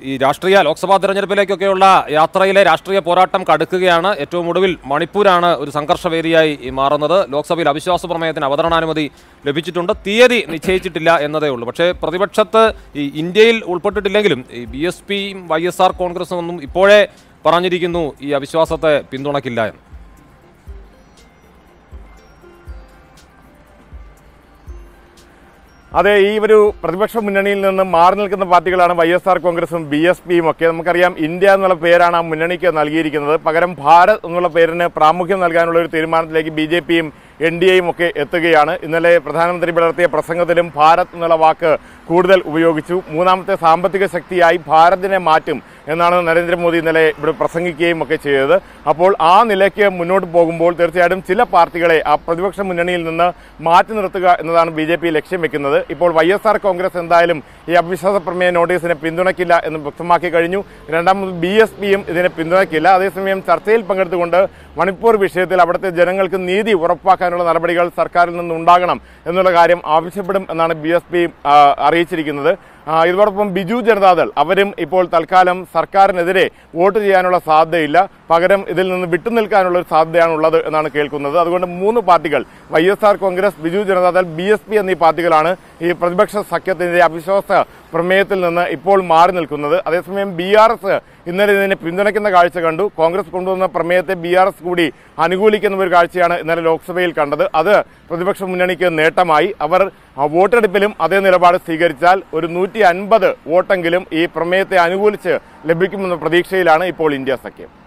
ഈ രാഷ്ട്രീയ ലോക്സഭാ തെരഞ്ഞെടുപ്പിലേക്കൊക്കെയുള്ള യാത്രയിലെ രാഷ്ട്രീയ പോരാട്ടം കടുക്കുകയാണ് ഏറ്റവും ഒടുവിൽ മണിപ്പൂരാണ് ഒരു സംഘർഷവേദിയായി ഈ മാറുന്നത് ലോക്സഭയിൽ അവിശ്വാസ പ്രമേയത്തിന് അവതരണാനുമതി ലഭിച്ചിട്ടുണ്ട് തീയതി നിശ്ചയിച്ചിട്ടില്ല എന്നതേ ഉള്ളൂ പക്ഷേ പ്രതിപക്ഷത്ത് ഈ ഇന്ത്യയിൽ ഉൾപ്പെട്ടിട്ടില്ലെങ്കിലും ഈ ബി എസ് പിയും വൈ എസ് ആർ കോൺഗ്രസും ഒന്നും ഇപ്പോഴേ പറഞ്ഞിരിക്കുന്നു ഈ അവിശ്വാസത്തെ പിന്തുണയ്ക്കില്ല എന്ന് അതെ ഈ ഒരു പ്രതിപക്ഷ മുന്നണിയിൽ നിന്ന് മാറി നിൽക്കുന്ന പാർട്ടികളാണ് വൈ എസ് ആർ കോൺഗ്രസും ബി എസ് പിയും ഒക്കെ നമുക്കറിയാം ഇന്ത്യ എന്നുള്ള പേരാണ് ആ മുന്നണിക്ക് നൽകിയിരിക്കുന്നത് പകരം ഭാരത് എന്നുള്ള പേരിന് പ്രാമുഖ്യം നൽകാനുള്ള ഒരു തീരുമാനത്തിലേക്ക് ബി ജെ പിയും എൻ ഡി എയും ഒക്കെ എത്തുകയാണ് ഇന്നലെ പ്രധാനമന്ത്രി നടത്തിയ പ്രസംഗത്തിലും ഭാരത് എന്നുള്ള വാക്ക് കൂടുതൽ ഉപയോഗിച്ചു മൂന്നാമത്തെ സാമ്പത്തിക ശക്തിയായി ഭാരതിനെ മാറ്റും എന്നാണ് നരേന്ദ്രമോദി ഇന്നലെ ഇവിടെ പ്രസംഗിക്കുകയും ഒക്കെ ചെയ്തത് അപ്പോൾ ആ നിലയ്ക്ക് മുന്നോട്ട് പോകുമ്പോൾ തീർച്ചയായിട്ടും ചില പാർട്ടികളെ ആ പ്രതിപക്ഷ മുന്നണിയിൽ നിന്ന് മാറ്റി നിർത്തുക എന്നതാണ് ബി ജെ പി ലക്ഷ്യം വെക്കുന്നത് ഇപ്പോൾ വൈ എസ് ആർ കോൺഗ്രസ് എന്തായാലും ഈ അവിശ്വാസ പ്രമേയ നോട്ടീസിനെ പിന്തുണയ്ക്കില്ല എന്ന് വ്യക്തമാക്കി കഴിഞ്ഞു രണ്ടാമത് ബി എസ് പിയും ഇതിനെ പിന്തുണയ്ക്കില്ല അതേസമയം ചർച്ചയിൽ പങ്കെടുത്തുകൊണ്ട് മണിപ്പൂർ വിഷയത്തിൽ അവിടുത്തെ ജനങ്ങൾക്ക് നീതി ഉറപ്പാക്കാനുള്ള നടപടികൾ സർക്കാരിൽ നിന്ന് ഉണ്ടാകണം എന്നുള്ള കാര്യം ആവശ്യപ്പെടും എന്നാണ് ബി എസ് പി അറിയിച്ചിരിക്കുന്നത് ആ, ഇതോടൊപ്പം ബിജു ജനതാദൾ അവരും ഇപ്പോൾ തൽക്കാലം സർക്കാരിനെതിരെ വോട്ട് ചെയ്യാനുള്ള സാധ്യതയില്ല പകരം ഇതിൽ നിന്ന് വിട്ടുനിൽക്കാനുള്ള ഒരു സാധ്യതയാണ് ഉള്ളത് എന്നാണ് കേൾക്കുന്നത് അതുകൊണ്ട് മൂന്ന് പാർട്ടികൾ Y S R Congress Biju Janata Dal B S P എന്നീ പാർട്ടികളാണ് ഈ പ്രതിപക്ഷ സഖ്യത്തിന്റെ അവിശ്വാസ പ്രമേയത്തിൽ നിന്ന് ഇപ്പോൾ മാറി നിൽക്കുന്നത് അതേസമയം ബി ആർ എസ് ഇന്നലെ ഇതിനെ പിന്തുണയ്ക്കുന്ന കാഴ്ച കണ്ടു കോൺഗ്രസ് കൊണ്ടുവന്ന പ്രമേയത്തെ ബി ആർ എസ് കൂടി അനുകൂലിക്കുന്ന ഒരു കാഴ്ചയാണ് ഇന്നലെ ലോക്സഭയിൽ കണ്ടത് അത് പ്രതിപക്ഷ മുന്നണിക്ക് നേട്ടമായി അവർ ആ, വോട്ടെടുപ്പിലും അതേ നിലപാട് സ്വീകരിച്ചാൽ ഒരു നൂറ്റി അൻപത് വോട്ടെങ്കിലും ഈ പ്രമേയത്തെ അനുകൂലിച്ച് ലഭിക്കുമെന്ന പ്രതീക്ഷയിലാണ് ഇപ്പോൾ ഇന്ത്യ സഖ്യം